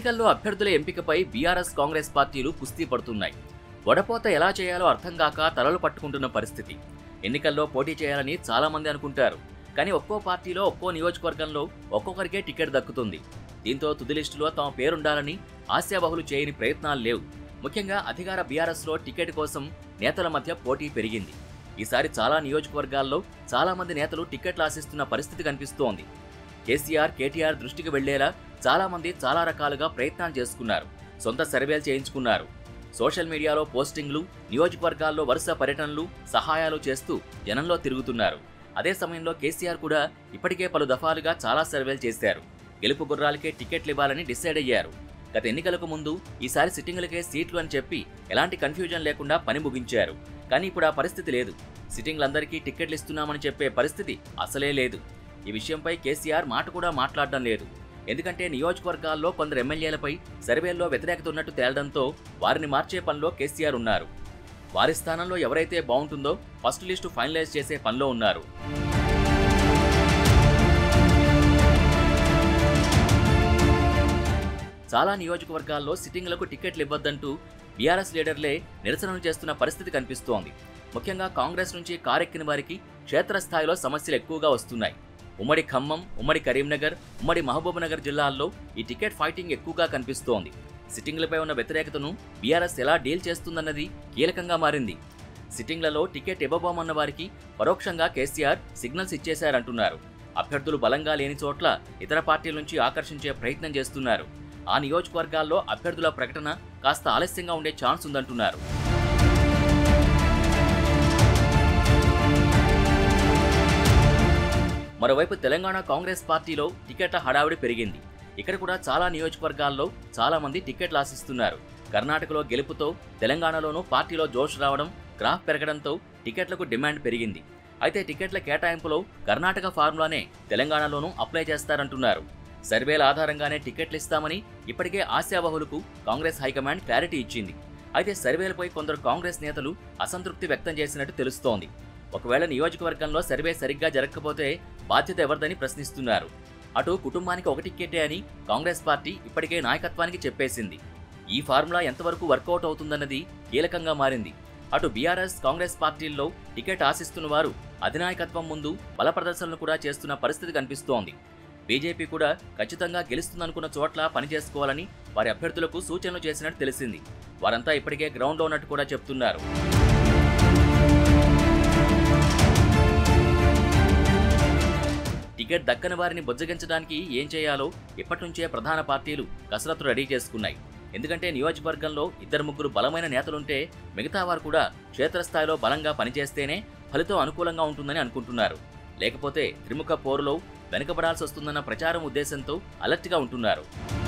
ఎన్నికల్లో అభ్యర్థుల ఎంపికపై బీఆర్ఎస్ కాంగ్రెస్ పార్టీలు కుస్తీ పడుతున్నాయి వడపోత ఎలా చేయాలో అర్థం కాక తలలు పట్టుకుంటున్న పరిస్థితి ఎన్నికల్లో పోటీ చేయాలని చాలా మంది అనుకుంటారు కానీ ఒక్కో పార్టీలో ఒక్కో నియోజకవర్గంలో ఒక్కొక్కరికే టికెట్ దక్కుతుంది దీంతో తుది లిస్టులో తమ పేరుండాలని ఆశాబహులు చేయని ప్రయత్నాలు లేవు ముఖ్యంగా అధికార బీఆర్ఎస్లో టికెట్ కోసం నేతల మధ్య పోటీ పెరిగింది ఈసారి చాలా నియోజకవర్గాల్లో చాలా మంది నేతలు టికెట్లు ఆశిస్తున్న పరిస్థితి కనిపిస్తోంది కేసీఆర్ కేటీఆర్ దృష్టికి వెళ్లేలా చాలా మంది చాలా రకాలుగా ప్రయత్నాలు చేసుకున్నారు సొంత సర్వేలు చేయించుకున్నారు సోషల్ మీడియాలో పోస్టింగ్లు నియోజకవర్గాల్లో వరుస పర్యటనలు సహాయాలు చేస్తూ జనంలో తిరుగుతున్నారు అదే సమయంలో కేసీఆర్ కూడా ఇప్పటికే పలు దఫాలుగా చాలా సర్వేలు చేశారు గెలుపు గుర్రాలకే టికెట్లు ఇవ్వాలని డిసైడ్ అయ్యారు గత ఎన్నికలకు ముందు ఈసారి సిట్టింగులకే సీట్లు అని చెప్పి ఎలాంటి కన్ఫ్యూజన్ లేకుండా పని ముగించారు కానీ ఇప్పుడు ఆ పరిస్థితి లేదు సిట్టింగ్లందరికీ టికెట్లు ఇస్తున్నామని చెప్పే పరిస్థితి అసలే లేదు ఈ విషయంపై కేసీఆర్ మాట కూడా మాట్లాడడం లేదు ఎందుకంటే నియోజకవర్గాల్లో కొందరు ఎమ్మెల్యేలపై సర్వేల్లో వ్యతిరేకత ఉన్నట్టు తేలడంతో వారిని మార్చే పనిలో కేసీఆర్ ఉన్నారు వారి స్థానంలో ఎవరైతే బాగుంటుందో ఫస్ట్ లిస్టు ఫైనలైజ్ చేసే పనిలో ఉన్నారు చాలా నియోజకవర్గాల్లో సిట్టింగ్లకు టికెట్లు ఇవ్వద్దంటూ బీఆర్ఎస్ లీడర్లే నిరసనలు చేస్తున్న పరిస్థితి కనిపిస్తోంది ముఖ్యంగా కాంగ్రెస్ నుంచి కారెక్కిన వారికి క్షేత్రస్థాయిలో సమస్యలు ఎక్కువగా వస్తున్నాయి ఉమ్మడి ఖమ్మం ఉమ్మడి కరీంనగర్ ఉమ్మడి మహబూబ్నగర్ జిల్లాల్లో ఈ టికెట్ ఫైటింగ్ ఎక్కువగా కనిపిస్తోంది సిట్టింగ్లపై ఉన్న వ్యతిరేకతను బీఆర్ఎస్ ఎలా డీల్ చేస్తుందన్నది కీలకంగా మారింది సిట్టింగ్లలో టికెట్ ఇవ్వబోమన్న వారికి పరోక్షంగా కేసీఆర్ సిగ్నల్స్ ఇచ్చేశారంటున్నారు అభ్యర్థులు బలంగా లేని చోట్ల ఇతర పార్టీల నుంచి ఆకర్షించే ప్రయత్నం చేస్తున్నారు ఆ నియోజకవర్గాల్లో అభ్యర్థుల ప్రకటన కాస్త ఆలస్యంగా ఉండే ఛాన్స్ ఉందంటున్నారు మరోవైపు తెలంగాణ కాంగ్రెస్ పార్టీలో టికెట్ల హడావిడి పెరిగింది ఇక్కడ కూడా చాలా నియోజకవర్గాల్లో చాలా మంది టికెట్లు ఆశిస్తున్నారు కర్ణాటకలో గెలుపుతో తెలంగాణలోనూ పార్టీలో జోష్ రావడం గ్రాఫ్ పెరగడంతో టికెట్లకు డిమాండ్ పెరిగింది అయితే టికెట్ల కేటాయింపులో కర్ణాటక ఫార్ములానే తెలంగాణలోనూ అప్లై చేస్తారంటున్నారు సర్వేల ఆధారంగానే టికెట్లు ఇస్తామని ఇప్పటికే ఆశాబహులకు కాంగ్రెస్ హైకమాండ్ క్లారిటీ ఇచ్చింది అయితే సర్వేలపై కొందరు కాంగ్రెస్ నేతలు అసంతృప్తి వ్యక్తం చేసినట్టు తెలుస్తోంది ఒకవేళ నియోజకవర్గంలో సర్వే సరిగ్గా జరగకపోతే బాధ్యత ఎవరిదని ప్రశ్నిస్తున్నారు అటు కుటుంబానికి ఒక టిక్కెటే అని కాంగ్రెస్ పార్టీ ఇప్పటికే నాయకత్వానికి చెప్పేసింది ఈ ఫార్ములా ఎంతవరకు వర్కౌట్ అవుతుందన్నది కీలకంగా మారింది అటు బీఆర్ఎస్ కాంగ్రెస్ పార్టీల్లో టికెట్ ఆశిస్తున్న వారు అధినాయకత్వం ముందు బల ప్రదర్శనలు కూడా చేస్తున్న పరిస్థితి కనిపిస్తోంది బీజేపీ కూడా ఖచ్చితంగా గెలుస్తుందనుకున్న చోట్ల పనిచేసుకోవాలని వారి అభ్యర్థులకు సూచనలు చేసినట్టు తెలిసింది వారంతా ఇప్పటికే గ్రౌండ్లో ఉన్నట్టు కూడా చెప్తున్నారు టికెట్ దక్కని వారిని బుజ్జగించడానికి ఏం చేయాలో ఇప్పటి నుంచే ప్రధాన పార్టీలు కసరత్తు రెడీ చేసుకున్నాయి ఎందుకంటే నియోజకవర్గంలో ఇద్దరు ముగ్గురు బలమైన నేతలుంటే మిగతా వారు కూడా క్షేత్రస్థాయిలో బలంగా పనిచేస్తేనే ఫలితం అనుకూలంగా ఉంటుందని అనుకుంటున్నారు లేకపోతే త్రిముఖ పోరులో వెనుకబడాల్సి వస్తుందన్న ప్రచారం ఉద్దేశంతో అలర్ట్గా ఉంటున్నారు